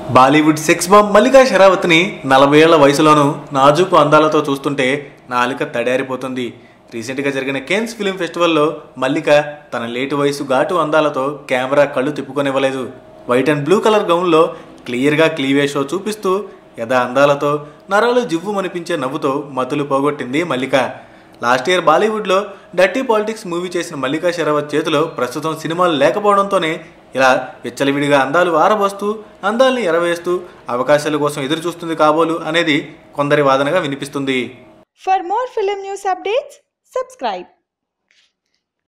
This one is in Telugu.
బాలీవుడ్ సెక్స్ బాంబ్ మల్లికా షరావత్ని నలభై ఏళ్ల వయసులోనూ నాజూకు అందాలతో చూస్తుంటే నాలుక తడారిపోతుంది రీసెంట్గా జరిగిన కేన్స్ ఫిలిం ఫెస్టివల్లో మల్లిక తన లేటు వయసు ఘాటు అందాలతో కెమెరా కళ్ళు తిప్పుకొనివ్వలేదు వైట్ అండ్ బ్లూ కలర్ గౌన్లో క్లియర్గా క్లీవేజ్ షో చూపిస్తూ యథా అందాలతో నరాలు జివ్వుమనిపించే నవ్వుతో మతులు పోగొట్టింది మల్లిక లాస్ట్ ఇయర్ బాలీవుడ్లో డర్టీ పాలిటిక్స్ మూవీ చేసిన మల్లికా షెరావత్ చేతిలో ప్రస్తుతం సినిమాలు లేకపోవడంతోనే ఇలా విచ్చలవిడిగా అందాలు ఆరబోస్తూ అందాల్ని ఎరవేస్తూ అవకాశాల కోసం ఎదురు చూస్తుంది కాబోలు అనేది కొందరి వాదనగా వినిపిస్తుంది For more film news updates, subscribe.